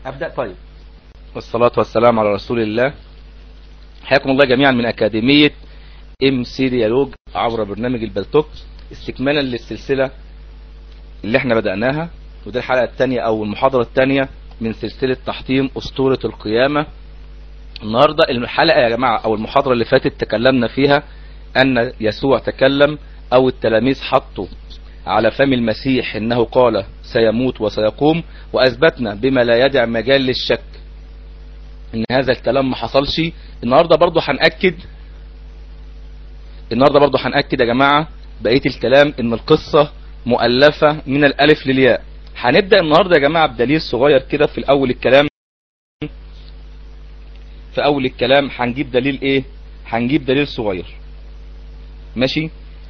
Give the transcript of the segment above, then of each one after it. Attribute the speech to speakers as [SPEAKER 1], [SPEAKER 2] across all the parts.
[SPEAKER 1] أبدأ طيب والصلاة والسلام على رسول الله حياكم الله جميعا من أكاديمية ام سي ديالوج عبر برنامج البلتوك استكمالا للسلسلة اللي احنا بدأناها ودي الحلقة الثانية او المحاضرة الثانية من سلسلة تحطيم اسطورة القيامة النهاردة الحلقة يا جماعة او المحاضرة اللي فاتت تكلمنا فيها ان يسوع تكلم او التلاميذ حطوا على فم المسيح انه قال سيموت وسيقوم واثبتنا بما لا يدع مجال للشك ان هذا الكلام ما حصلش النهاردة برضو هنأكد النهاردة برضو هنأكد يا جماعة بقية الكلام ان القصة مؤلفة من الالف للياء هنبدأ النهاردة يا جماعة بدليل صغير كده في الاول الكلام في اول الكلام هنجيب دليل ايه هنجيب دليل صغير ماشي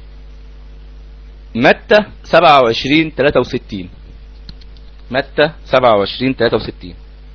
[SPEAKER 1] متى 27 63 متى 27 63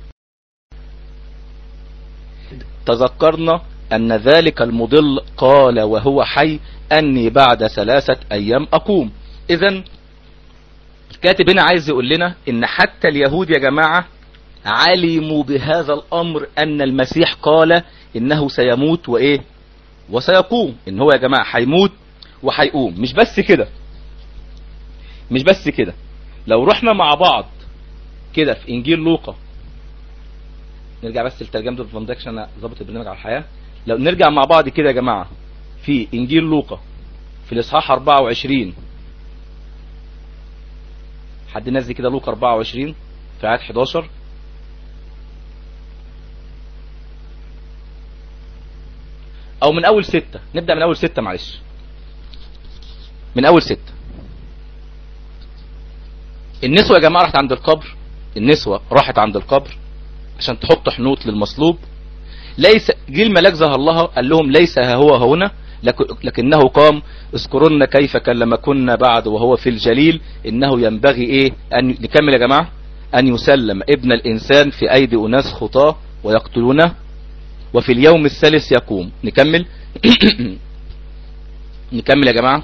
[SPEAKER 1] تذكرنا ان ذلك المضل قال وهو حي اني بعد ثلاثة ايام اقوم اذا الكاتب هنا عايز يقول لنا ان حتى اليهود يا جماعة علموا بهذا الامر ان المسيح قال انه سيموت وايه وسيقوم ان هو يا جماعة هيموت وهيقوم مش بس كده مش بس كده لو رحنا مع بعض كده في انجيل لوقا نرجع بس لترجمة الفان دايك عشان ظبط البرنامج على الحياة لو نرجع مع بعض كده يا جماعة في انجيل لوقا في الاصحاح 24 حد نزل كده لوقا 24 في عدد 11 او من اول ستة نبدأ من اول ستة معلش من اول ستة النسوة يا جماعة راحت عند القبر النسوة راحت عند القبر عشان تحط حنوط للمصلوب ليس جه الملاك ظهر لها قال لهم ليس ها هو هنا لكنه قام اذكرن كيف كلمكن بعد وهو في الجليل انه ينبغي ايه ان نكمل يا جماعة ان يسلم ابن الانسان في ايدي اناس خطاه ويقتلونه وفي اليوم الثالث يقوم نكمل نكمل يا جماعة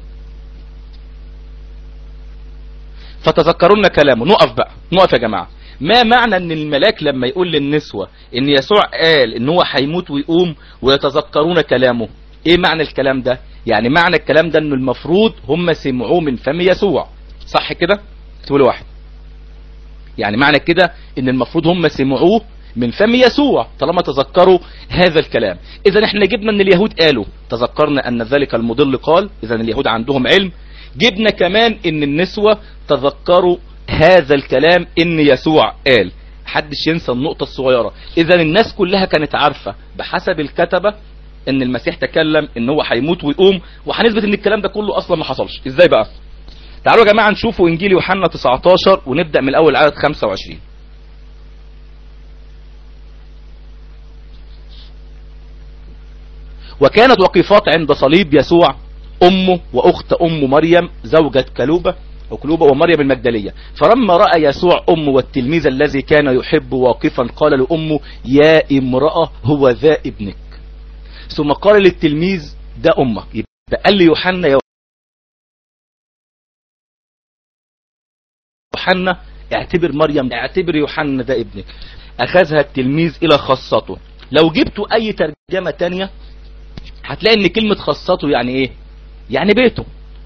[SPEAKER 1] فتذكرون كلامه نقف بقى نقف يا جماعة ما معنى ان الملاك لما يقول للنسوة ان يسوع قال ان هو هيموت ويقوم ويتذكرون كلامه ايه معنى الكلام ده يعني معنى الكلام ده انه المفروض هم سمعوه من فم يسوع صح كده تقول واحد يعني معنى كده ان المفروض هم سمعوه من فم يسوع طالما تذكروا هذا الكلام اذا احنا جبنا ان اليهود قالوا تذكرنا ان ذلك المضل قال اذا اليهود عندهم علم جبنا كمان ان النسوة تذكروا هذا الكلام ان يسوع قال حدش ينسى النقطة الصغيرة اذا الناس كلها كانت عارفة بحسب الكتبة ان المسيح تكلم ان هو هيموت ويقوم وهنثبت ان الكلام ده كله اصلا ما حصلش ازاي بقى تعالوا يا جماعة نشوفوا انجيل يوحنا 19 ونبدأ من الاول عدد 25 وكانت وقفات عند صليب يسوع امه واخت ام مريم زوجة كلوبة وكلوبة ومريم المجدلية فلما رأى يسوع أمه والتلميذ الذي كان يحب واقفا قال لأمه يا امرأة هو ذا ابنك ثم قال للتلميذ ده أمك يبقى قال لي يوحنا يا يوحنا اعتبر مريم اعتبر يوحنا ده ابنك أخذها التلميذ إلى خاصته لو جبتوا أي ترجمة تانية هتلاقي ان كلمة خاصته يعني ايه يعني بيته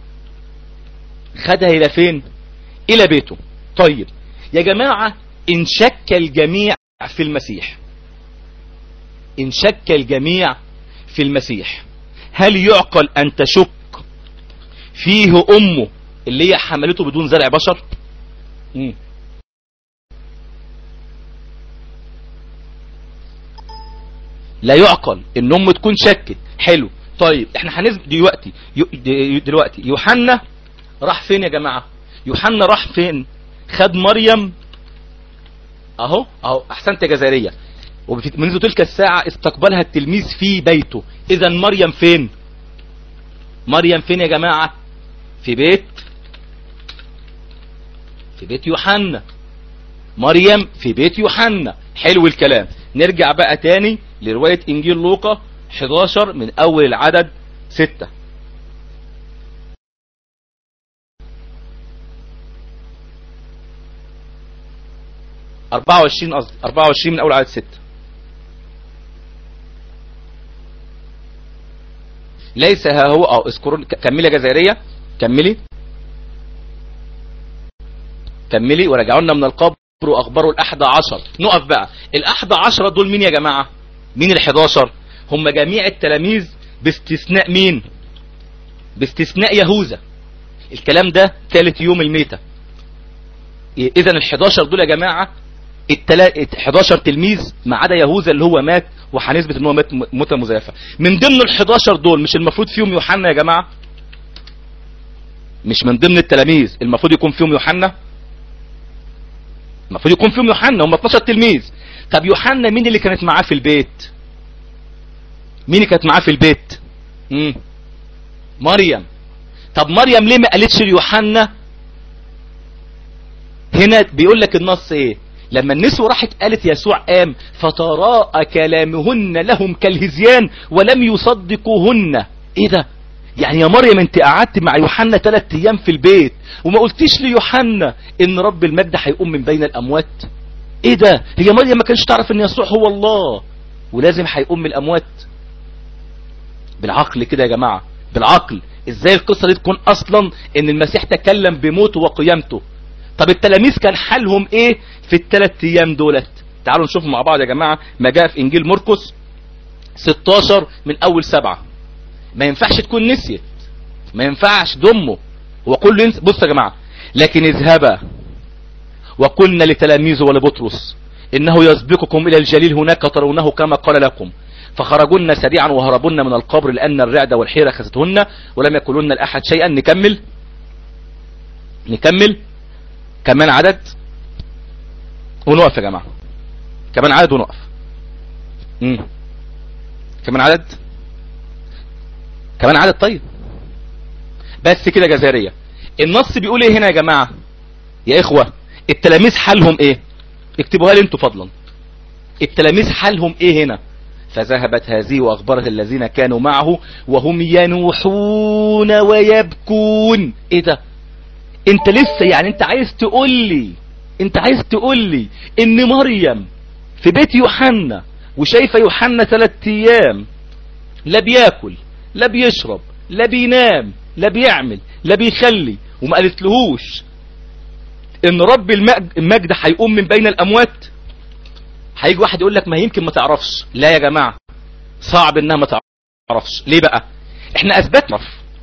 [SPEAKER 1] خدها الى فين الى بيته طيب يا جماعة ان شك الجميع في المسيح ان شك الجميع في المسيح هل يعقل ان تشك فيه امه اللي هي حملته بدون زرع بشر مم. لا يعقل ان ام تكون شكت حلو طيب احنا هنثبت دلوقتي دلوقتي يوحنا راح فين يا جماعة يوحنا راح فين خد مريم اهو اهو احسنت يا جزائرية ومنذ تلك الساعة استقبلها التلميذ في بيته اذا مريم فين مريم فين يا جماعة في بيت في بيت يوحنا مريم في بيت يوحنا حلو الكلام نرجع بقى تاني لرواية انجيل لوقا 11 من اول العدد 6 24 قصدي 24 من اول عدد 6 ليس ها هو اه اذكروا كملي يا جزائريه كملي كملي ورجعوا لنا من القبر واخبروا الاحد عشر نقف بقى الاحد عشر دول مين يا جماعه مين ال11 هم جميع التلاميذ باستثناء مين باستثناء يهوذا الكلام ده ثالث يوم الميتة اذا ال11 دول يا جماعة التلا... 11 تلميذ ما عدا يهوذا اللي هو مات وهنثبت ان هو مات موتة مزيفة من ضمن ال11 دول مش المفروض فيهم يوحنا يا جماعة مش من ضمن التلاميذ المفروض يكون فيهم يوحنا المفروض يكون فيهم يوحنا هم 12 تلميذ طب يوحنا مين اللي كانت معاه في البيت مين اللي كانت معاه في البيت مم. مريم طب مريم ليه ما قالتش ليوحنا هنا بيقول لك النص ايه لما النسوة راحت قالت يسوع قام فتراءى كلامهن لهم كالهزيان ولم يصدقوهن ايه ده يعني يا مريم انت قعدت مع يوحنا ثلاث ايام في البيت وما قلتيش ليوحنا ان رب المجد هيقوم من بين الاموات ايه ده هي مريم ما كانش تعرف ان يسوع هو الله ولازم هيقوم من الاموات بالعقل كده يا جماعة بالعقل ازاي القصة دي تكون اصلا ان المسيح تكلم بموته وقيامته طب التلاميذ كان حالهم ايه في الثلاث ايام دولت تعالوا نشوف مع بعض يا جماعة ما جاء في انجيل مرقس 16 من اول سبعة ما ينفعش تكون نسيت ما ينفعش دمه هو كله ينسى بص يا جماعة لكن اذهبا وقلنا لتلاميذه ولبطرس انه يسبقكم الى الجليل هناك ترونه كما قال لكم فخرجن سريعا وهربن من القبر لأن الرعد والحيرة خستهن ولم يقولن الأحد شيئا نكمل نكمل كمان عدد ونقف يا جماعة كمان عدد ونقف مم. كمان عدد كمان عدد طيب بس كده جزائرية النص بيقول ايه هنا يا جماعة يا اخوة التلاميذ حالهم ايه اكتبوها لي انتوا فضلا التلاميذ حالهم ايه هنا فذهبت هذه واخبرت الذين كانوا معه وهم ينوحون ويبكون ايه ده انت لسه يعني انت عايز تقول لي انت عايز تقول لي ان مريم في بيت يوحنا وشايفه يوحنا ثلاث ايام لا بياكل لا بيشرب لا بينام لا بيعمل لا بيخلي وما قالتلهوش ان رب المجد هيقوم من بين الاموات هيجي واحد يقول لك ما يمكن ما تعرفش لا يا جماعة صعب انها ما تعرفش ليه بقى احنا اثبتنا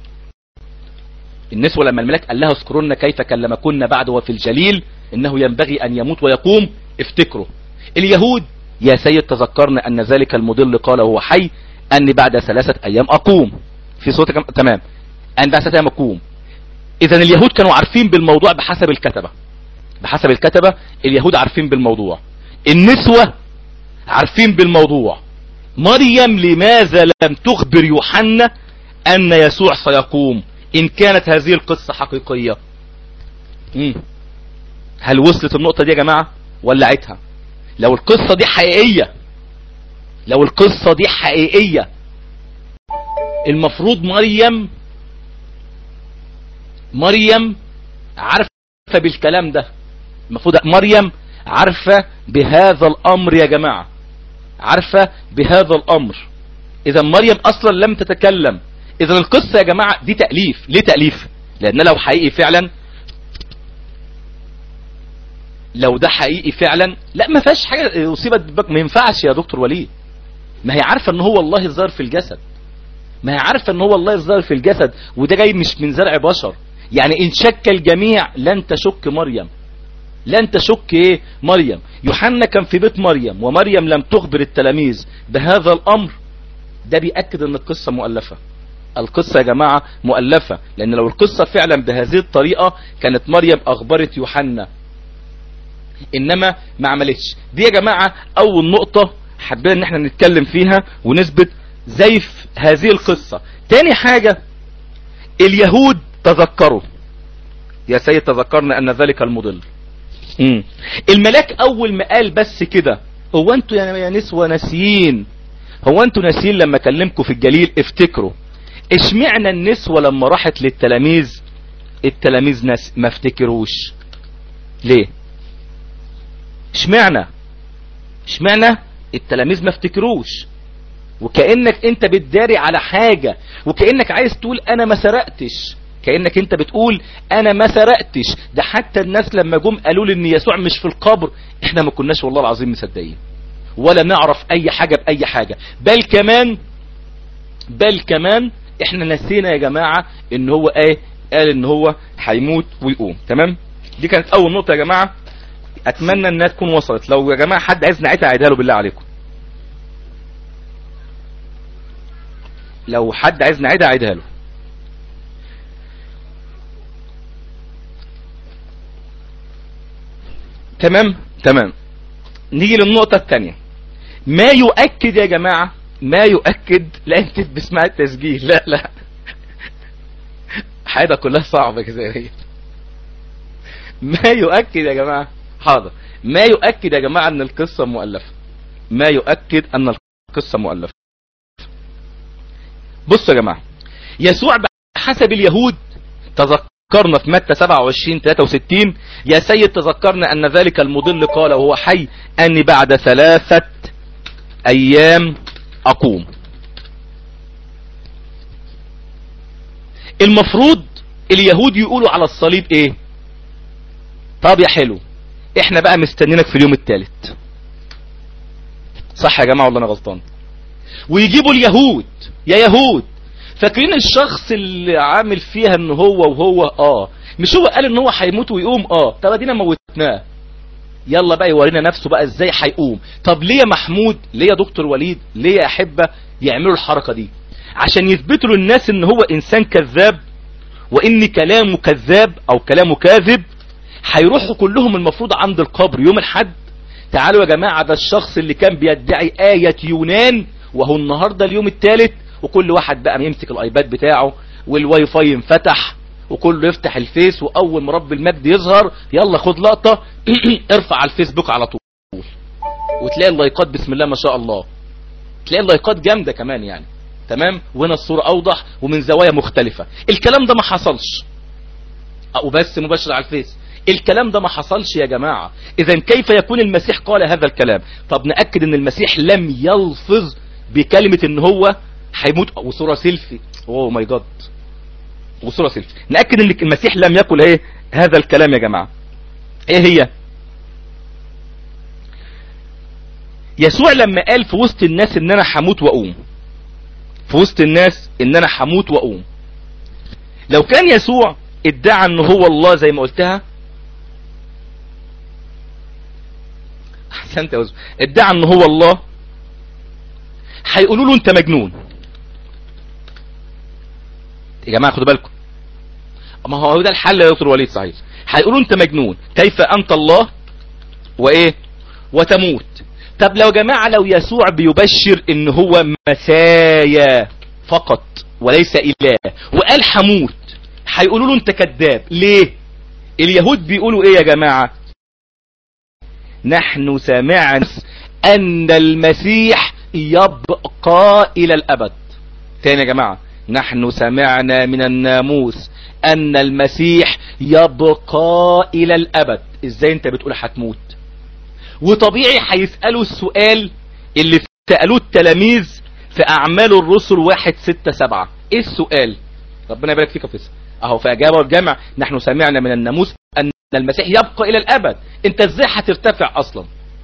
[SPEAKER 1] النسوة لما الملاك قال لها اذكرن كيف كلمكن بعد وفي الجليل انه ينبغي ان يموت ويقوم افتكروا اليهود يا سيد تذكرنا ان ذلك المضل قال هو حي اني بعد ثلاثة ايام اقوم في صوت كم... تمام ان بعد ثلاثة ايام اقوم اذا اليهود كانوا عارفين بالموضوع بحسب الكتبة بحسب الكتبة اليهود عارفين بالموضوع النسوة عارفين بالموضوع مريم لماذا لم تخبر يوحنا ان يسوع سيقوم ان كانت هذه القصة حقيقية مم. هل وصلت النقطة دي يا جماعة ولعتها لو القصة دي حقيقية لو القصة دي حقيقية المفروض مريم مريم عارفة بالكلام ده المفروض مريم عارفة بهذا الامر يا جماعة عارفة بهذا الامر اذا مريم اصلا لم تتكلم اذا القصة يا جماعة دي تأليف ليه تأليف لان لو حقيقي فعلا لو ده حقيقي فعلا لا ما فيهاش حاجة اصيبت بك ما ينفعش يا دكتور وليد ما هي عارفة ان هو الله الظاهر في الجسد ما هي عارفة ان هو الله الظاهر في الجسد وده جاي مش من زرع بشر يعني ان شك الجميع لن تشك مريم لن تشك ايه مريم يوحنا كان في بيت مريم ومريم لم تخبر التلاميذ بهذا الامر ده بيأكد ان القصة مؤلفة القصة يا جماعة مؤلفة لان لو القصة فعلا بهذه الطريقة كانت مريم اخبرت يوحنا انما ما عملتش دي يا جماعة اول نقطة حبينا ان احنا نتكلم فيها ونثبت زيف هذه القصة تاني حاجة اليهود تذكروا يا سيد تذكرنا ان ذلك المضل مم. الملاك اول ما قال بس كده هو انتوا يا نسوة ناسيين هو انتوا ناسيين لما كلمكم في الجليل افتكروا اشمعنا النسوة لما راحت للتلاميذ التلاميذ ناس ما افتكروش ليه اشمعنى اشمعنى التلاميذ ما افتكروش وكأنك انت بتداري على حاجة وكأنك عايز تقول انا ما سرقتش كأنك انت بتقول انا ما سرقتش ده حتى الناس لما جم قالوا لي ان يسوع مش في القبر احنا ما كناش والله العظيم مصدقين ولا نعرف اي حاجة باي حاجة بل كمان بل كمان احنا نسينا يا جماعة ان هو ايه قال ان هو هيموت ويقوم تمام دي كانت اول نقطة يا جماعة اتمنى انها تكون وصلت لو يا جماعة حد عايز نعيدها عيدها له بالله عليكم لو حد عايز نعيدها عيدها له تمام تمام نيجي للنقطة الثانية ما يؤكد يا جماعة ما يؤكد لا انت بسمع التسجيل لا لا حاجة كلها صعبة كده ما يؤكد يا جماعة حاضر ما يؤكد يا جماعة ان القصة مؤلفة ما يؤكد ان القصة مؤلفة بصوا يا جماعة يسوع بحسب اليهود تذكرنا في متى 27 63 يا سيد تذكرنا ان ذلك المضل قال وهو حي اني بعد ثلاثة ايام اقوم المفروض اليهود يقولوا على الصليب ايه طب يا حلو احنا بقى مستنينك في اليوم الثالث صح يا جماعة ولا انا غلطان ويجيبوا اليهود يا يهود فاكرين الشخص اللي عامل فيها ان هو وهو اه مش هو قال ان هو هيموت ويقوم اه طب ادينا موتناه يلا بقى يورينا نفسه بقى ازاي هيقوم طب ليه يا محمود ليه يا دكتور وليد ليه يا احبه يعملوا الحركه دي عشان يثبتوا للناس ان هو انسان كذاب وان كلامه كذاب او كلامه كاذب هيروحوا كلهم المفروض عند القبر يوم الحد تعالوا يا جماعة ده الشخص اللي كان بيدعي آية يونان وهو النهاردة اليوم الثالث وكل واحد بقى يمسك الايباد بتاعه والواي فاي انفتح وكله يفتح الفيس واول ما رب المجد يظهر يلا خد لقطة ارفع على الفيسبوك على طول وتلاقي اللايكات بسم الله ما شاء الله تلاقي اللايكات جامدة كمان يعني تمام وهنا الصورة اوضح ومن زوايا مختلفة الكلام ده ما حصلش وبس مباشر على الفيس الكلام ده ما حصلش يا جماعة اذا كيف يكون المسيح قال هذا الكلام طب نأكد ان المسيح لم يلفظ بكلمة ان هو هيموت وصورة سيلفي اوه ماي جاد وصورة سيلفي نأكد ان المسيح لم يقل ايه هذا الكلام يا جماعة ايه هي يسوع لما قال في وسط الناس ان انا هموت واقوم في وسط الناس ان انا هموت واقوم لو كان يسوع ادعى ان هو الله زي ما قلتها احسنت يا وزو ادعى ان هو الله هيقولوا له انت مجنون يا جماعه خدوا بالكم ما هو ده الحل يا دكتور وليد صحيح هيقولوا انت مجنون كيف انت الله وايه وتموت طب لو يا جماعه لو يسوع بيبشر ان هو مسايا فقط وليس اله وقال هموت هيقولوا له انت كذاب ليه اليهود بيقولوا ايه يا جماعه نحن سمعنا ان المسيح يبقى الى الابد تاني يا جماعة نحن سمعنا من الناموس ان المسيح يبقى الى الابد ازاي انت بتقول هتموت وطبيعي هيسألوا السؤال اللي سألوه التلاميذ في اعمال الرسل واحد ستة سبعة ايه السؤال ربنا يبارك فيك يا فيصل اهو فاجابه الجمع نحن سمعنا من الناموس ان المسيح يبقى الى الابد انت ازاي هترتفع اصلا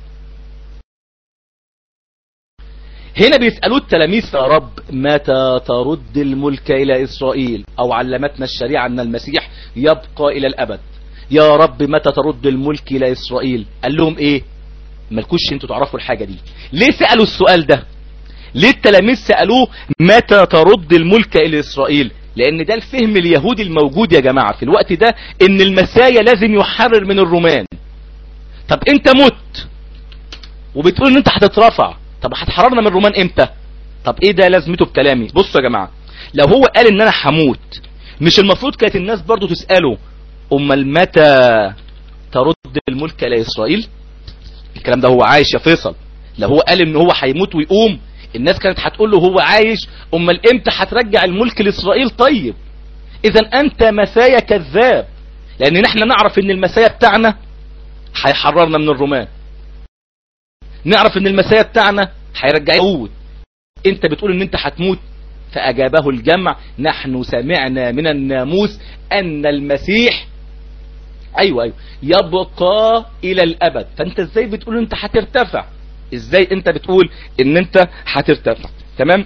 [SPEAKER 1] هنا بيسألوا التلاميذ يا رب متى ترد الملك الى اسرائيل او علمتنا الشريعة ان المسيح يبقى الى الابد يا رب متى ترد الملك الى اسرائيل قال لهم ايه مالكوش انتوا تعرفوا الحاجة دي ليه سألوا السؤال ده ليه التلاميذ سألوه متى ترد الملك الى اسرائيل لان ده الفهم اليهودي الموجود يا جماعة في الوقت ده ان المسايا لازم يحرر من الرومان طب انت مت وبتقول ان انت هتترفع طب هتحررنا من الرومان امتى طب ايه ده لازمته بكلامي بصوا يا جماعة لو هو قال ان انا هموت مش المفروض كانت الناس برضو تسأله امال متى ترد الملك الى اسرائيل الكلام ده هو عايش يا فيصل لو هو قال ان هو هيموت ويقوم الناس كانت هتقول له هو عايش امال امتى هترجع الملك لاسرائيل طيب اذا انت مسايا كذاب لان نحن نعرف ان المسايا بتاعنا هيحررنا من الرومان نعرف ان المسيا بتاعنا هيرجع يموت انت بتقول ان انت هتموت فاجابه الجمع نحن سمعنا من الناموس ان المسيح ايوه ايوه يبقى الى الابد فانت ازاي بتقول انت هترتفع ازاي انت بتقول ان انت هترتفع تمام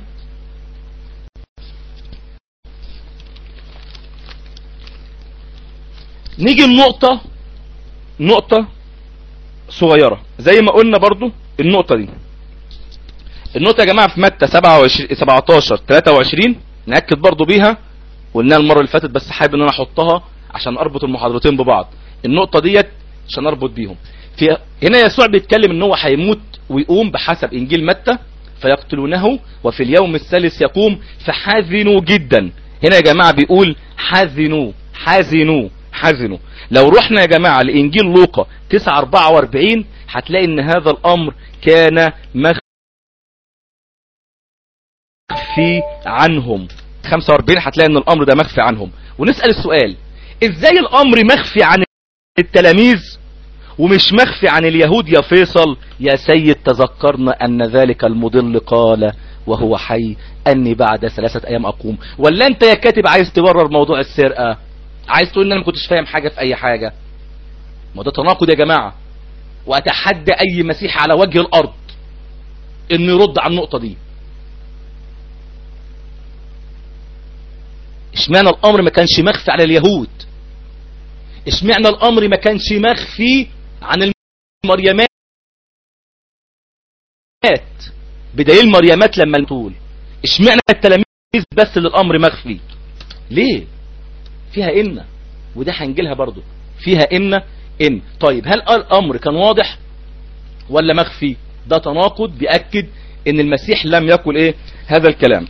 [SPEAKER 1] نيجي النقطة نقطة صغيرة زي ما قلنا برضو النقطة دي النقطة يا جماعة في متى 27 17 23 نأكد برضو بيها قلناها المرة اللي فاتت بس حابب ان انا احطها عشان اربط المحاضرتين ببعض النقطة ديت عشان اربط بيهم في هنا يسوع بيتكلم ان هو هيموت ويقوم بحسب انجيل متى فيقتلونه وفي اليوم الثالث يقوم فحزنوا جدا هنا يا جماعة بيقول حزنوا حزنوا حزنوا لو رحنا يا جماعة لإنجيل لوقا 944 هتلاقي ان هذا الامر كان مخفي عنهم 45 هتلاقي ان الامر ده مخفي عنهم ونسأل السؤال ازاي الامر مخفي عن التلاميذ ومش مخفي عن اليهود يا فيصل يا سيد تذكرنا ان ذلك المضل قال وهو حي اني بعد ثلاثة ايام اقوم ولا انت يا كاتب عايز تبرر موضوع السرقة عايز تقول ان انا ما كنتش فاهم حاجة في اي حاجة ما ده تناقض يا جماعة واتحدى اي مسيح على وجه الارض انه يرد على النقطة دي اشمعنى الامر ما كانش مخفي على اليهود اشمعنى الامر ما كانش مخفي عن المريمات بدليل مريمات لما تقول اشمعنى التلاميذ بس اللي الامر مخفي ليه فيها ان وده هنجيلها برضو فيها ان ان طيب هل الامر كان واضح ولا مخفي ده تناقض بيأكد ان المسيح لم يقل ايه هذا الكلام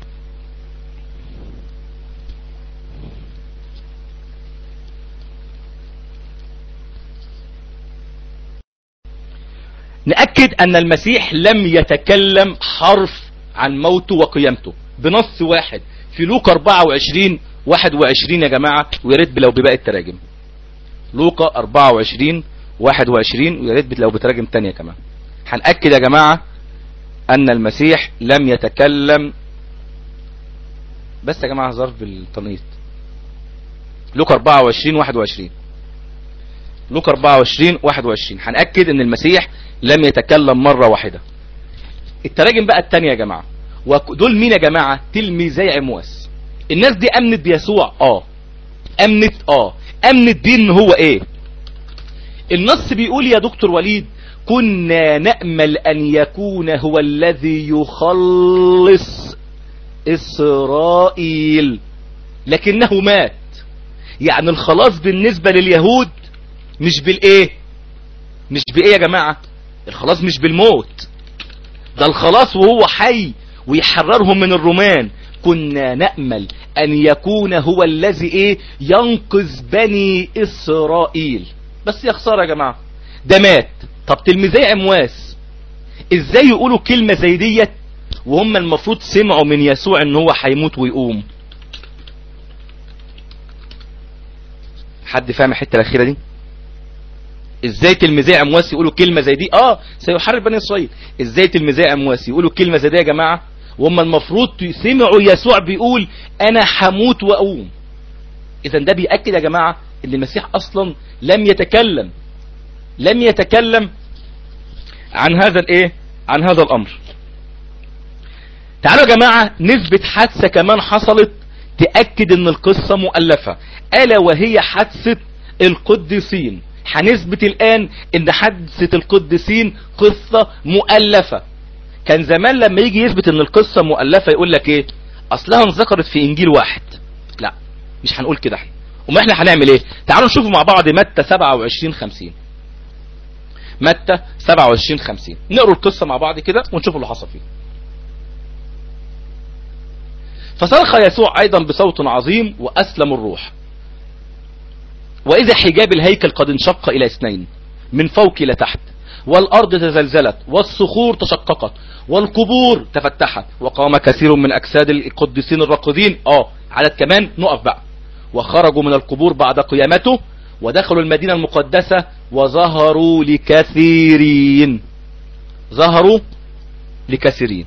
[SPEAKER 1] نأكد أن المسيح لم يتكلم حرف عن موته وقيامته بنص واحد في لوقا 24 21 يا جماعة ويا ريت لو بباقي التراجم لوقا 24 21 ويا ريت لو بتراجم تانية كمان هنأكد يا جماعة أن المسيح لم يتكلم بس يا جماعة ظرف بالتنقيط لوقا 24 21 لوقا 24 21 هنأكد ان المسيح لم يتكلم مرة واحدة التراجم بقى التانية يا جماعة ودول مين يا جماعة تلميذي عمواس الناس دي امنت بيسوع اه امنت اه امنت بيه ان هو ايه النص بيقول يا دكتور وليد كنا نأمل ان يكون هو الذي يخلص اسرائيل لكنه مات يعني الخلاص بالنسبة لليهود مش بالايه مش بايه يا جماعة الخلاص مش بالموت ده الخلاص وهو حي ويحررهم من الرومان كنا نأمل ان يكون هو الذي ايه ينقذ بني اسرائيل بس يا خسارة يا جماعة ده مات طب تلميذي عمواس ازاي يقولوا كلمة زي ديت وهم المفروض سمعوا من يسوع ان هو هيموت ويقوم حد فاهم الحته الاخيره دي ازاي تلميذي امواس يقولوا كلمه زي دي اه سيحرر بني اسرائيل ازاي تلميذي امواس يقولوا كلمه زي دي يا جماعه وهم المفروض سمعوا يسوع بيقول انا هموت واقوم اذا ده بيأكد يا جماعه ان المسيح اصلا لم يتكلم لم يتكلم عن هذا الايه عن هذا الامر تعالوا يا جماعه نثبت حادثه كمان حصلت تأكد ان القصة مؤلفة الا وهي حادثة القديسين هنثبت الان ان حادثة القديسين قصة مؤلفة كان زمان لما يجي يثبت ان القصة مؤلفة يقول لك ايه اصلها انذكرت في انجيل واحد لا مش هنقول كده احنا وما احنا هنعمل ايه تعالوا نشوف مع بعض متى 27 50 متى 27 50 نقروا القصة مع بعض كده ونشوف اللي حصل فيه فصرخ يسوع ايضا بصوت عظيم واسلم الروح واذا حجاب الهيكل قد انشق الى اثنين من فوق الى تحت والارض تزلزلت والصخور تشققت والقبور تفتحت وقام كثير من اجساد القديسين الراقدين اه عدد كمان نقف بقى وخرجوا من القبور بعد قيامته ودخلوا المدينة المقدسة وظهروا لكثيرين ظهروا لكثيرين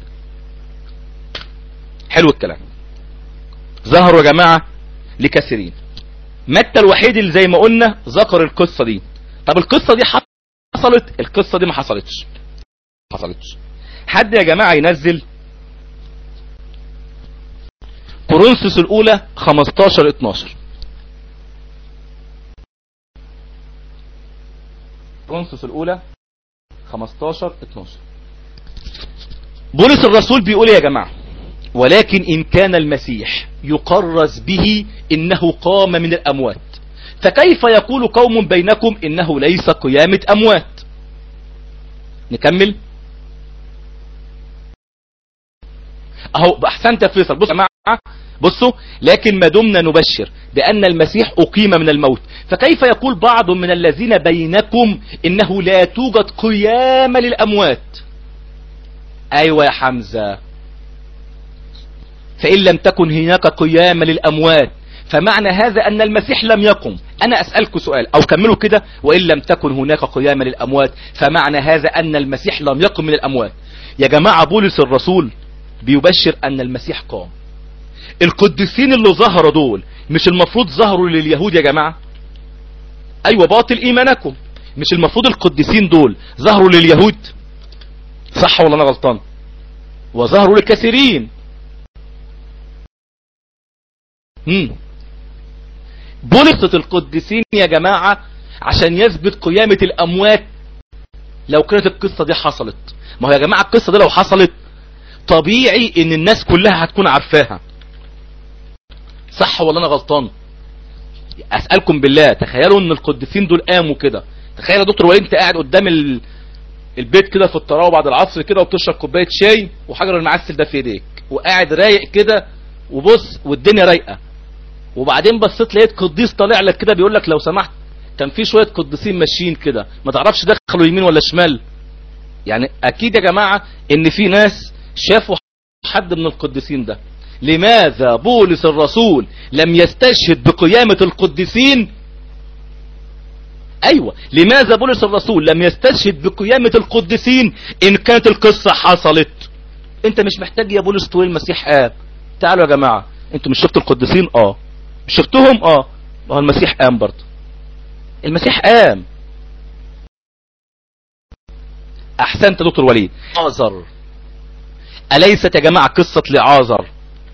[SPEAKER 1] حلو الكلام ظهروا يا جماعة لكثيرين متى الوحيد اللي زي ما قلنا ذكر القصة دي طب القصة دي حصلت القصة دي ما حصلتش ما حصلتش حد يا جماعة ينزل كورنثوس الاولى 15 12 كورنثوس الاولى 15 12 بولس الرسول بيقول يا جماعة ولكن إن كان المسيح يقرز به إنه قام من الأموات فكيف يقول قوم بينكم إنه ليس قيامة أموات نكمل أهو أحسنت يا فيصل بصوا يا جماعة بصوا لكن ما دمنا نبشر بأن المسيح أقيم من الموت فكيف يقول بعض من الذين بينكم إنه لا توجد قيامة للأموات أيوة يا حمزة فإن لم تكن هناك قيامة للأموات فمعنى هذا أن المسيح لم يقم أنا أسألك سؤال أو كملوا كده وإن لم تكن هناك قيامة للأموات فمعنى هذا أن المسيح لم يقم من الأموات يا جماعة بولس الرسول بيبشر أن المسيح قام القديسين اللي ظهروا دول مش المفروض ظهروا لليهود يا جماعة أيوة باطل إيمانكم مش المفروض القديسين دول ظهروا لليهود صح ولا أنا غلطان وظهروا لكثيرين مم. بولسة القديسين يا جماعة عشان يثبت قيامة الأموات لو كانت القصة دي حصلت ما هو يا جماعة القصة دي لو حصلت طبيعي ان الناس كلها هتكون عارفاها صح ولا انا غلطان اسألكم بالله تخيلوا ان القديسين دول قاموا كده تخيل يا دكتور وليد انت قاعد قدام ال... البيت كده في الطراوه بعد العصر كده وبتشرب كوبايه شاي وحجر المعسل ده في ايديك وقاعد رايق كده وبص والدنيا رايقه وبعدين بصيت لقيت قديس طالع لك كده بيقول لك لو سمحت كان في شويه قديسين ماشيين كده ما تعرفش دخلوا يمين ولا شمال يعني اكيد يا جماعه ان في ناس شافوا حد من القديسين ده لماذا بولس الرسول لم يستشهد بقيامة القديسين ايوه لماذا بولس الرسول لم يستشهد بقيامة القديسين ان كانت القصة حصلت انت مش محتاج يا بولس تقول المسيح قام تعالوا يا جماعة انتوا مش شفتوا القديسين اه مش شفتهم اه ما هو المسيح قام برضه المسيح قام احسنت دكتور وليد عازر أليست يا جماعة قصة لعازر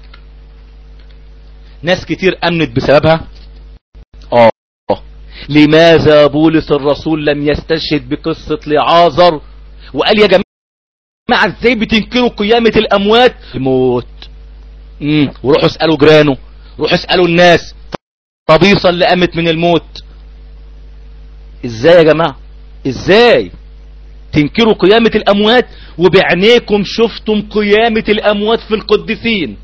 [SPEAKER 1] ناس كتير أمنت بسببها آه لماذا بولس الرسول لم يستشهد بقصة لعازر وقال يا جماعة ازاي بتنكروا قيامة الأموات الموت مم. وروحوا اسألوا جيرانه روحوا اسألوا الناس طبيصة اللي قامت من الموت ازاي يا جماعة ازاي تنكروا قيامة الأموات وبعينيكم شفتم قيامة الأموات في القديسين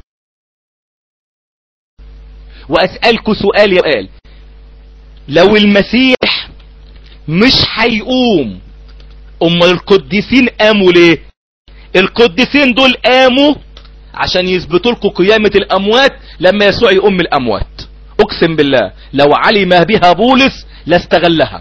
[SPEAKER 1] وأسألكم سؤال يا قال لو المسيح مش هيقوم أمال القديسين قاموا ليه القديسين دول قاموا عشان يثبتوا لكم قيامة الأموات لما يسوع يقوم من الأموات أقسم بالله لو علم بها بولس لاستغلها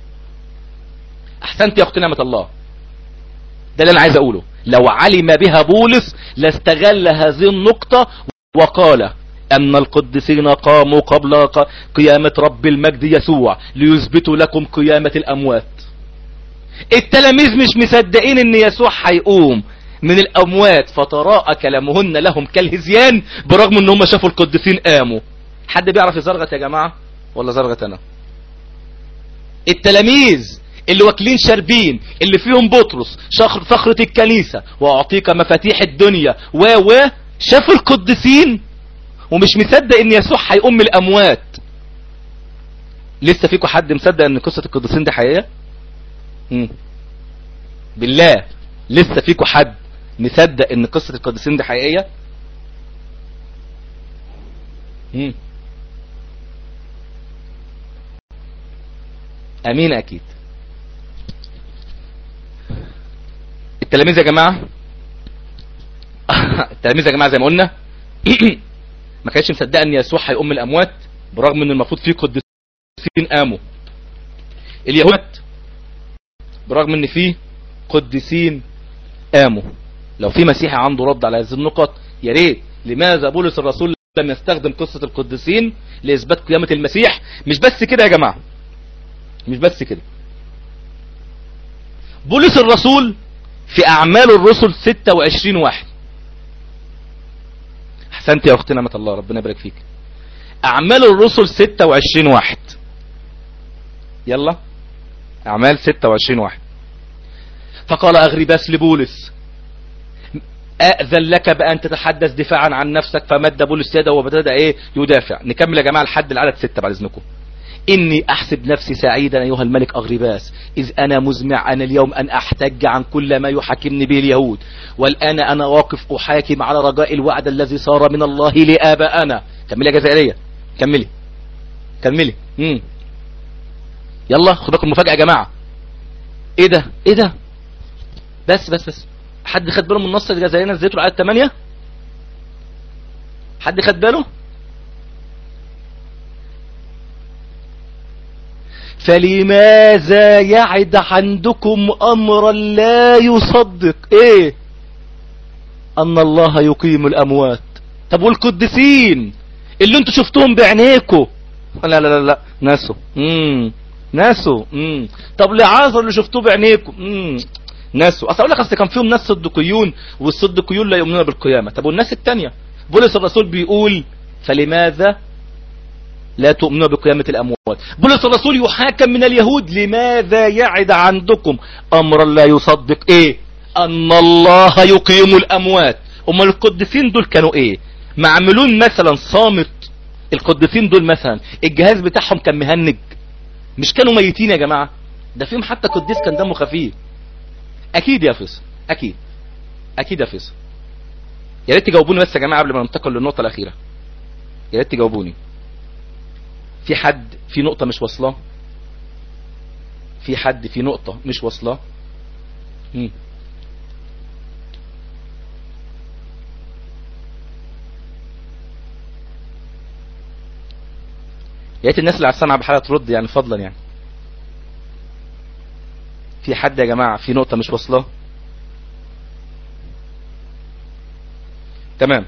[SPEAKER 1] احسنت يا اختي نعمة الله ده اللي انا عايز اقوله لو علم بها بولس لاستغل هذه النقطة وقال ان القديسين قاموا قبل قيامة رب المجد يسوع ليثبتوا لكم قيامة الاموات التلاميذ مش مصدقين ان يسوع هيقوم من الاموات فتراءى كلامهن لهم كالهزيان برغم ان هم شافوا القديسين قاموا حد بيعرف يزرغت يا جماعة ولا زرغت انا التلاميذ اللي واكلين شاربين اللي فيهم بطرس شخر فخرة الكنيسة واعطيك مفاتيح الدنيا و و شافوا القديسين ومش مصدق ان يسوع هيقوم من الاموات لسه فيكم حد مصدق ان قصة القديسين دي حقيقية مم. بالله لسه فيكم حد مصدق ان قصة القديسين دي حقيقية مم. امين اكيد التلاميذ يا جماعة التلاميذ يا جماعة زي ما قلنا ما كانش مصدق ان يسوع هيقوم من الاموات برغم ان المفروض فيه قديسين قاموا اليهود برغم ان فيه قديسين قاموا لو في مسيحي عنده رد على هذه النقط يا ريت لماذا بولس الرسول لم يستخدم قصة القديسين لإثبات قيامة المسيح مش بس كده يا جماعة مش بس كده بولس الرسول في أعمال الرسل 26 واحد أحسنت يا أختنا مت الله ربنا يبارك فيك أعمال الرسل 26 واحد يلا أعمال 26 واحد فقال أغرباس لبولس أأذن لك بأن تتحدث دفاعا عن نفسك فمد بولس يده وبدأ إيه يدافع نكمل يا جماعة لحد العدد ستة بعد إذنكم إني أحسب نفسي سعيدا أيها الملك أغرباس إذ أنا مزمع أنا اليوم أن أحتج عن كل ما يحاكمني به اليهود والآن أنا واقف أحاكم على رجاء الوعد الذي صار من الله لآبائنا كملي يا جزائرية كملي كملي مم. يلا خد بالكم مفاجأة يا جماعة ايه ده ايه ده بس بس بس حد خد باله من النص الجزائري نزلته العدد 8 حد خد باله فلماذا يعد عندكم امرا لا يصدق ايه ان الله يقيم الاموات طب والقديسين اللي انتوا شفتوهم بعينيكم لا لا لا لا ناسوا امم ناسوا امم طب لعازر اللي شفتوه بعينيكم امم ناسوا اصل اقول لك اصل كان فيهم ناس صدقيون والصدقيون لا يؤمنون بالقيامه طب والناس الثانيه بولس الرسول بيقول فلماذا لا تؤمنون بقيامة الأموات بولس الرسول يحاكم من اليهود لماذا يعد عندكم أمرا لا يصدق إيه أن الله يقيم الأموات أما القدسين دول كانوا إيه معملون مثلا صامت القدسين دول مثلا الجهاز بتاعهم كان مهنج مش كانوا ميتين يا جماعة ده فيهم حتى قديس كان دمه خفيف أكيد يا فيصل أكيد أكيد يا فيصل يا ريت تجاوبوني بس يا جماعة قبل ما ننتقل للنقطة الأخيرة يا ريت تجاوبوني في حد في نقطة مش واصلة في حد في نقطة مش واصلة مم. يا ريت الناس اللي على السمع بحالة ترد يعني فضلا يعني في حد يا جماعة في نقطة مش واصلة تمام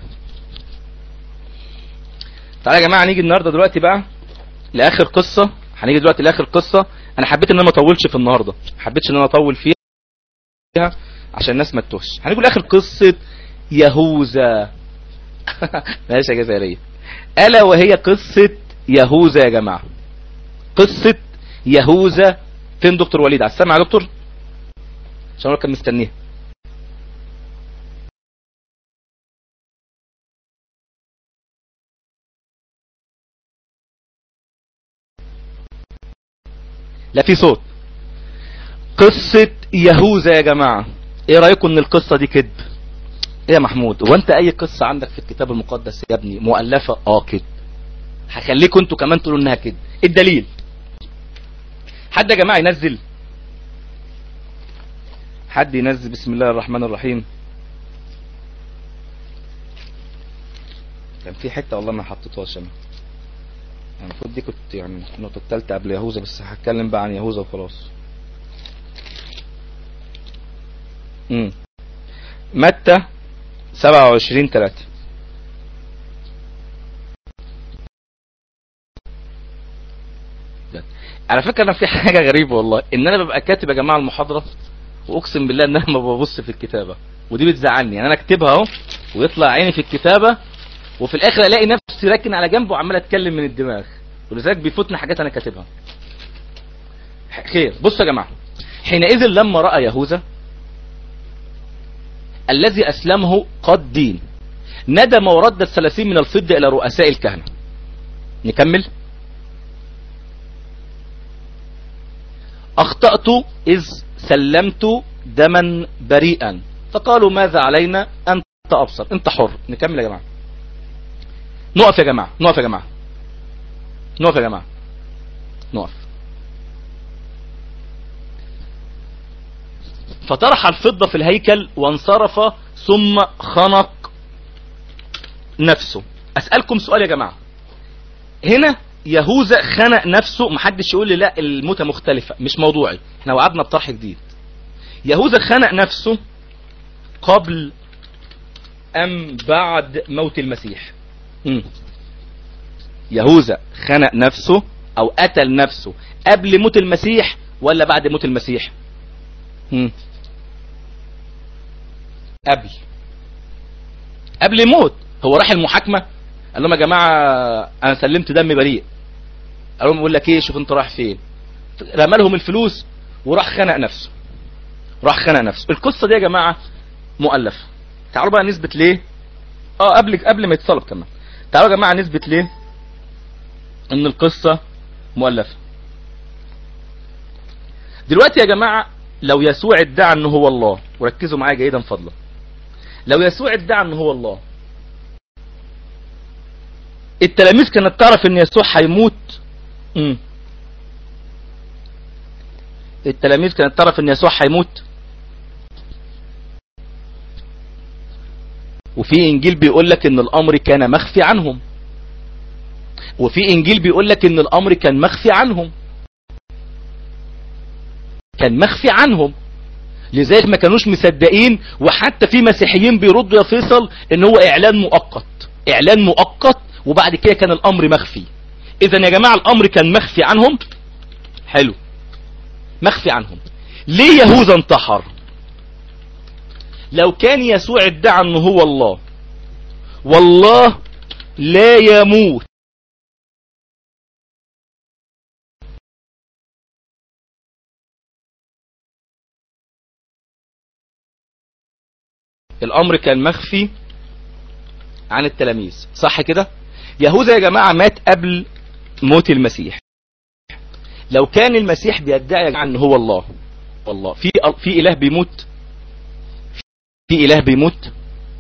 [SPEAKER 1] تعالى يا جماعة نيجي النهاردة دلوقتي بقى لاخر قصة هنيجي دلوقتي لاخر قصة انا حبيت ان انا ما اطولش في النهاردة حبيتش ان انا اطول فيها عشان الناس ما تتوهش هنيجي لاخر قصة يهوذا ماشي يا جزائرية الا وهي قصة يهوذا يا جماعة قصة يهوذا فين دكتور وليد على السمع يا دكتور عشان هو كان مستنيها لا في صوت قصة يهوذا يا جماعة ايه رأيكم ان القصة دي كذب ايه يا محمود هو انت اي قصة عندك في الكتاب المقدس يا ابني مؤلفة اه كذب هخليكم انتوا كمان تقولوا انها كذب الدليل حد يا جماعة ينزل حد ينزل بسم الله الرحمن الرحيم كان في حتة والله ما حطيتهاش انا المفروض دي كنت يعني النقطة التالتة قبل يهوذا بس هتكلم بقى عن يهوذا وخلاص امم متى 27 3 على فكرة انا في حاجة غريبة والله ان انا ببقى كاتب يا جماعة المحاضرة واقسم بالله ان انا ما ببص في الكتابة ودي بتزعلني يعني انا اكتبها اهو ويطلع عيني في الكتابة وفي الاخر الاقي نفسي راكن على جنب وعمال اتكلم من الدماغ ولذلك بيفوتنا حاجات انا كاتبها خير بصوا يا جماعة حينئذ لما رأى يهوذا الذي أسلمه قد دين ندم ورد الثلاثين من الفضة إلى رؤساء الكهنة نكمل أخطأت إذ سلمت دما بريئا فقالوا ماذا علينا أنت أبصر أنت حر نكمل يا جماعة نقف يا جماعة نقف يا جماعة نقف يا جماعة نقف فطرح الفضة في الهيكل وانصرف ثم خنق نفسه أسألكم سؤال يا جماعة هنا يهوذا خنق نفسه محدش يقول لي لا الموتة مختلفة مش موضوعي احنا وعدنا بطرح جديد يهوذا خنق نفسه قبل ام بعد موت المسيح مم. يهوذا خنق نفسه او قتل نفسه قبل موت المسيح ولا بعد موت المسيح مم. قبل قبل يموت هو راح المحاكمة قال لهم يا جماعة انا سلمت دم بريء قال لهم يقول لك ايه شوف انت رايح فين رمى لهم الفلوس وراح خنق نفسه راح خنق نفسه القصة دي يا جماعة مؤلفة تعالوا بقى نثبت ليه اه قبل قبل ما يتصلب كمان تعالوا يا جماعة نثبت ليه ان القصة مؤلفة دلوقتي يا جماعة لو يسوع ادعى ان هو الله وركزوا معايا جيدا فضلا لو يسوع ادعى ان هو الله التلاميذ كانت تعرف ان يسوع هيموت مم. التلاميذ كانت تعرف ان يسوع هيموت وفي انجيل بيقول لك ان الامر كان مخفي عنهم وفي انجيل بيقول لك ان الامر كان مخفي عنهم كان مخفي عنهم لذلك ما كانوش مصدقين وحتى في مسيحيين بيردوا يا فيصل ان هو اعلان مؤقت اعلان مؤقت وبعد كده كان الامر مخفي اذا يا جماعة الامر كان مخفي عنهم حلو مخفي عنهم ليه يهوذا انتحر لو كان يسوع ادعى انه هو الله والله لا يموت الامر كان مخفي عن التلاميذ صح كده يهوذا يا جماعة مات قبل موت المسيح لو كان المسيح بيدعي ان هو الله والله في في اله بيموت في اله بيموت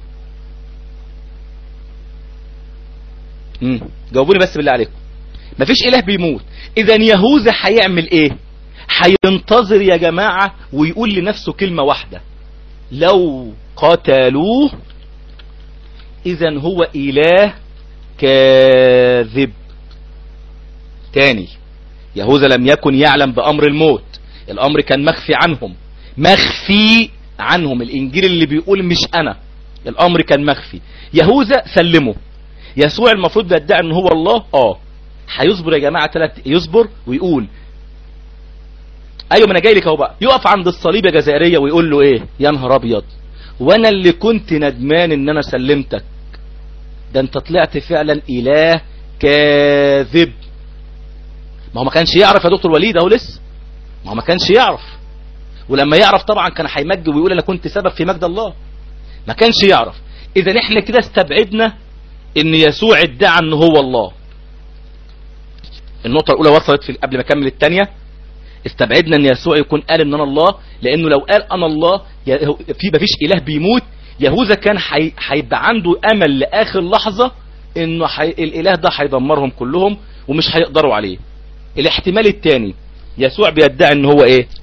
[SPEAKER 1] امم جاوبوني بس بالله عليكم مفيش اله بيموت اذا يهوذا هيعمل ايه هينتظر يا جماعة ويقول لنفسه كلمة واحدة لو قتلوه اذا هو اله كاذب تاني يهوذا لم يكن يعلم بامر الموت الامر كان مخفي عنهم مخفي عنهم الانجيل اللي بيقول مش انا الامر كان مخفي يهوذا سلمه يسوع المفروض بيدعي ان هو الله اه هيصبر يا جماعه ثلاث يصبر ويقول ايوه ما انا جاي لك اهو بقى يقف عند الصليب يا جزائريه ويقول له ايه يا نهار ابيض وانا اللي كنت ندمان ان انا سلمتك ده انت طلعت فعلا اله كاذب ما هو ما كانش يعرف يا دكتور وليد اهو لسه ما هو ما كانش يعرف ولما يعرف طبعا كان هيمجد ويقول انا كنت سبب في مجد الله ما كانش يعرف اذا احنا كده استبعدنا ان يسوع ادعى ان هو الله النقطة الاولى وصلت في قبل ما اكمل الثانية استبعدنا ان يسوع يكون قال ان انا الله لانه لو قال انا الله في مفيش اله بيموت يهوذا كان هيبقى عنده امل لاخر لحظة انه حي... الاله ده هيدمرهم كلهم ومش هيقدروا عليه الاحتمال الثاني يسوع بيدعي ان هو ايه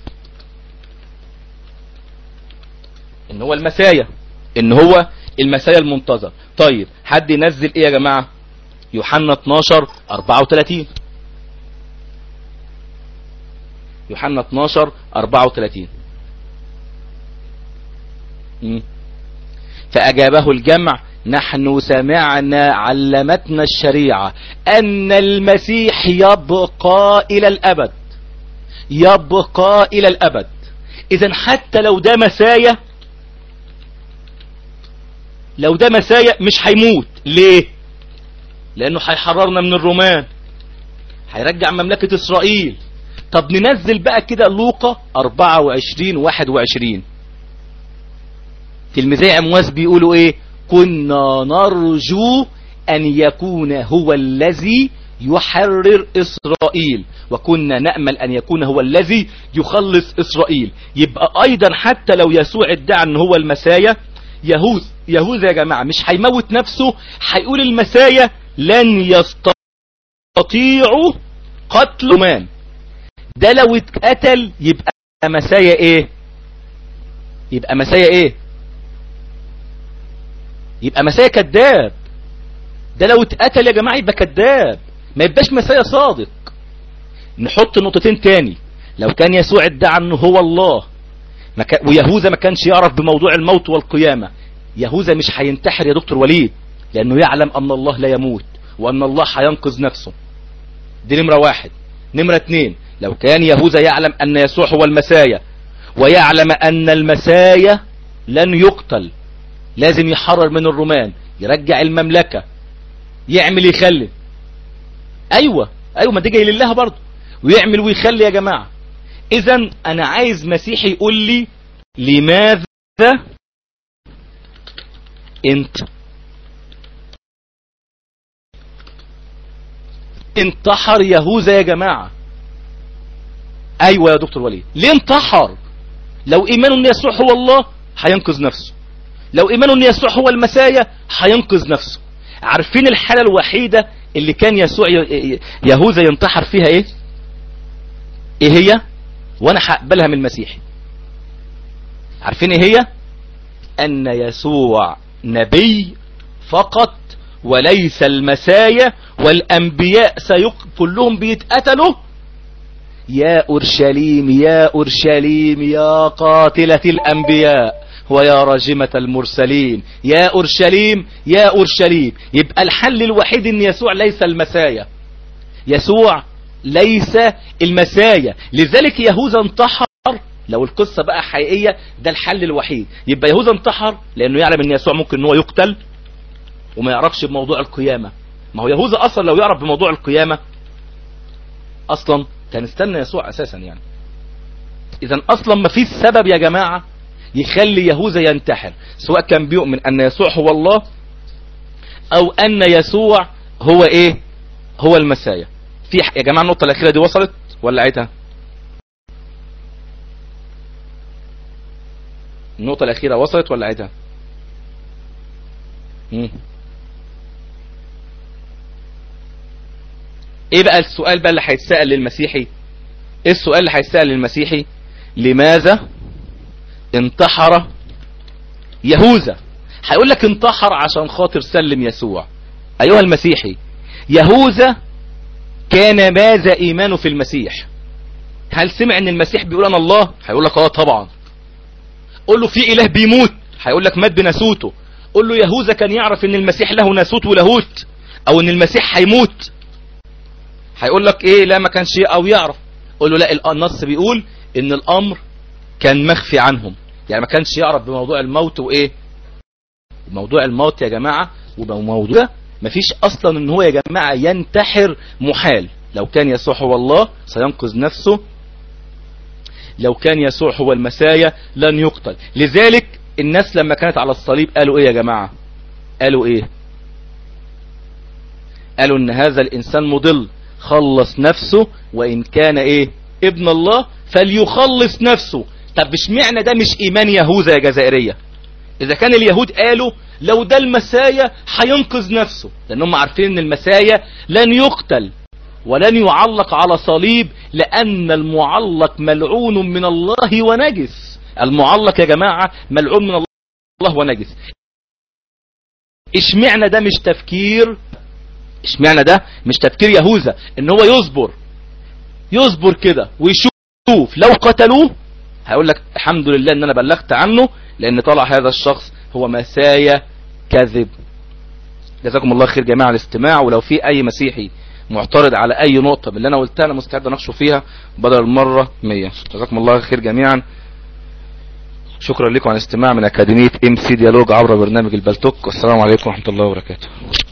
[SPEAKER 1] ان هو المسايا ان هو المسايا المنتظر طيب حد ينزل ايه يا جماعة يوحنا 12 34 يوحنا 12 34 مم. فأجابه الجمع نحن سمعنا علمتنا الشريعة أن المسيح يبقى إلى الأبد يبقى إلى الأبد إذا حتى لو ده مسايا لو ده مسايا مش هيموت ليه لأنه هيحررنا من الرومان هيرجع مملكة إسرائيل طب ننزل بقى كده لوقا 24 21 تلميذي عمواس بيقولوا ايه كنا نرجو ان يكون هو الذي يحرر اسرائيل وكنا نأمل ان يكون هو الذي يخلص اسرائيل يبقى ايضا حتى لو يسوع ادعى ان هو المسايا يهوذ يهوذا يا جماعة مش هيموت نفسه هيقول المسايا لن يستطيعوا قتل من ده لو اتقتل يبقى مسايا ايه يبقى مسايا ايه يبقى مسايا كذاب ده لو اتقتل يا جماعة يبقى كذاب ما يبقاش مسايا صادق نحط نقطتين تاني لو كان يسوع ادعى انه هو الله ما كان ويهوذا ما كانش يعرف بموضوع الموت والقيامة يهوذا مش هينتحر يا دكتور وليد لانه يعلم ان الله لا يموت وان الله هينقذ نفسه دي نمرة واحد نمرة اتنين لو كان يهوذا يعلم ان يسوع هو المسايا ويعلم ان المسايا لن يقتل لازم يحرر من الرومان يرجع المملكة يعمل يخلي ايوه ايوه ما دي جاي لله برضه ويعمل ويخلي يا جماعة اذا انا عايز مسيحي يقول لي لماذا انت انتحر يهوذا يا جماعة ايوه يا دكتور وليد ليه انتحر لو ايمانه ان يسوع هو الله هينقذ نفسه لو ايمانه ان يسوع هو المسايا هينقذ نفسه عارفين الحالة الوحيدة اللي كان يسوع يهوذا ينتحر فيها ايه ايه هي وانا هقبلها من المسيحي عارفين ايه هي ان يسوع نبي فقط وليس المسايا والانبياء سيق كلهم بيتقتلوا يا اورشليم يا اورشليم يا قاتلة الانبياء ويا راجمة المرسلين يا اورشليم يا اورشليم يبقى الحل الوحيد ان يسوع ليس المسايا يسوع ليس المسايا لذلك يهوذا انتحر لو القصة بقى حقيقية ده الحل الوحيد يبقى يهوذا انتحر لانه يعلم ان يسوع ممكن ان هو يقتل وما يعرفش بموضوع القيامة ما هو يهوذا اصلا لو يعرف بموضوع القيامة اصلا كان استنى يسوع اساسا يعني اذا اصلا ما فيش سبب يا جماعة يخلي يهوذا ينتحر سواء كان بيؤمن ان يسوع هو الله او ان يسوع هو ايه هو المسايا في يا جماعة النقطة الاخيرة دي وصلت ولا عيتها النقطة الاخيرة وصلت ولا عيتها مم. ايه بقى السؤال بقى اللي هيتسأل للمسيحي ايه السؤال اللي هيتسأل للمسيحي لماذا انتحر يهوذا هيقول لك انتحر عشان خاطر سلم يسوع ايها المسيحي يهوذا كان ماذا ايمانه في المسيح هل سمع ان المسيح بيقول انا الله هيقول لك اه طبعا قول له في اله بيموت هيقول لك مات بناسوته قول له يهوذا كان يعرف ان المسيح له ناسوت ولاهوت او ان المسيح هيموت هيقول لك ايه لا ما كانش او يعرف قول له لا النص بيقول ان الامر كان مخفي عنهم يعني ما كانش يعرف بموضوع الموت وايه موضوع الموت يا جماعة وموضوع ما فيش اصلا ان هو يا جماعة ينتحر محال لو كان يسوع هو الله سينقذ نفسه لو كان يسوع هو المسايا لن يقتل لذلك الناس لما كانت على الصليب قالوا ايه يا جماعة قالوا ايه قالوا ان هذا الانسان مضل خلص نفسه وان كان ايه ابن الله فليخلص نفسه طب مش معنى ده مش ايمان يهوذا يا جزائرية اذا كان اليهود قالوا لو ده المسايا هينقذ نفسه لانهم عارفين ان المسايا لن يقتل ولن يعلق على صليب لان المعلق ملعون من الله ونجس المعلق يا جماعة ملعون من الله ونجس اشمعنى ده مش تفكير اشمعنى ده مش تفكير يهوذا ان هو يصبر يصبر كده ويشوف لو قتلوه هيقول لك الحمد لله ان انا بلغت عنه لان طلع هذا الشخص هو مسايا كذب جزاكم الله خير جماعة الاستماع ولو في اي مسيحي معترض على اي نقطة من اللي انا قلتها انا مستعد اناقشه فيها بدل المرة 100 جزاكم الله خير جميعا شكرا لكم على الاستماع من اكاديمية ام سي ديالوج عبر برنامج البلتوك والسلام عليكم ورحمة الله وبركاته